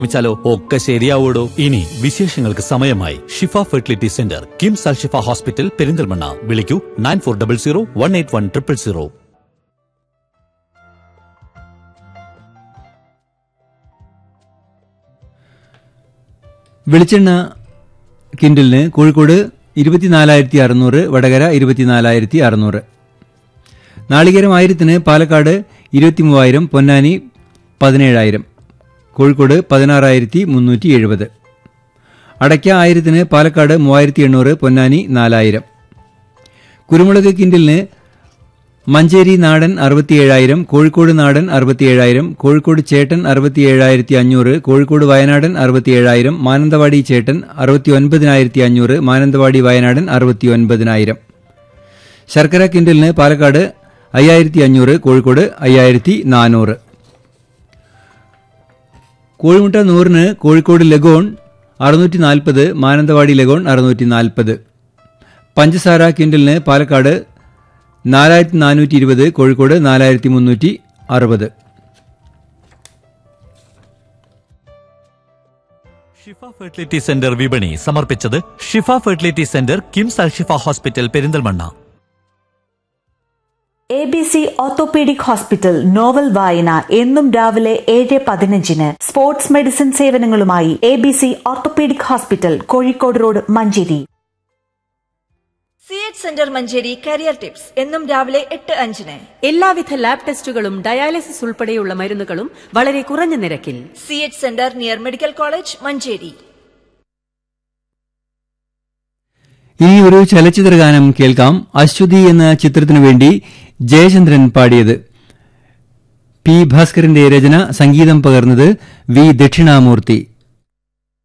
ശ്രമിച്ചാലോ ഒക്കെ ശരിയാവൂടോ ഇനി വിശേഷങ്ങൾക്ക് സമയമായി Shifa fertility centre KIMS Al Shifa hospital Perinthalmanna വിളിക്കൂ nine four double zero one eight one triple zero വെളിച്ചെണ്ണ കിൻഡലിന് കോഴിക്കോട് ഇരുപത്തിനാലായിരത്തി അറുന്നൂറ് വടകര ഇരുപത്തിനാലായിരത്തി അറുന്നൂറ് നാളികേരം ആയിരത്തിന് പാലക്കാട് ഇരുപത്തി മൂവായിരം പൊന്നാനി പതിനേഴായിരം കോഴിക്കോട് പതിനാറായിരത്തി മുന്നൂറ്റി എഴുപത് അടയ്ക്ക ആയിരത്തിന് പാലക്കാട് മൂവായിരത്തി എണ്ണൂറ് പൊന്നാനി നാലായിരം കുരുമുളക് കിൻഡലിന് മഞ്ചേരി നാടൻ അറുപത്തിയേഴായിരം കോഴിക്കോട് നാടൻ അറുപത്തിയേഴായിരം കോഴിക്കോട് ചേട്ടൻ അറുപത്തിയേഴായിരത്തി അഞ്ഞൂറ് കോഴിക്കോട് വയനാടൻ അറുപത്തിയേഴായിരം മാനന്തവാടി ചേട്ടൻ അറുപത്തി ഒൻപതിനായിരത്തി അഞ്ഞൂറ് മാനന്തവാടി വയനാടൻ അറുപത്തി ഒൻപതിനായിരം ശർക്കര കിൻഡലിന് പാലക്കാട് അയ്യായിരത്തി അഞ്ഞൂറ് കോഴിക്കോട് അയ്യായിരത്തി നാനൂറ് കോഴിമുട്ട നൂറിന് കോഴിക്കോട് ലഗോൺ അറുന്നൂറ്റി നാൽപ്പത് മാനന്തവാടി ലഗോൺ അറുന്നൂറ്റി നാൽപ്പത് പഞ്ചസാര ക്വിൻ്റലിന് പാലക്കാട് നാലായിരത്തി നാനൂറ്റി ഇരുപത് കോഴിക്കോട് നാലായിരത്തി മുന്നൂറ്റി അറുപത് ഷിഫ ഫെർട്ടിലിറ്റി സെന്റർ വിപണി സമർപ്പിച്ചത് Shifa fertility centre KIMS Al Shifa hospital Perinthalmanna A B C orthopaedic hospital novel വായന എന്നും രാവിലെ ഏഴ് പതിനഞ്ചിന് സ്പോർട്സ് മെഡിസിൻ സേവനങ്ങളുമായി A B C orthopaedic hospital Kozhikode road Manjeri C H centre Manjeri career tips എന്നും രാവിലെ എട്ട് അഞ്ചിന് എല്ലാവിധ ലാബ് ടെസ്റ്റുകളും ഡയാലിസിസ് ഉൾപ്പെടെയുള്ള മരുന്നുകളും വളരെ കുറഞ്ഞ നിരക്കിൽ C H centre near medical college Manjeri ഇനി ഒരു ചലച്ചിത്ര ഗാനം കേൾക്കാം അശ്വതി എന്ന ചിത്രത്തിനു വേണ്ടി ജയചന്ദ്രൻ പാടിയത് പി ഭാസ്കരന്റെ രചന സംഗീതം പകർന്നത് വി ദക്ഷിണാമൂർത്തി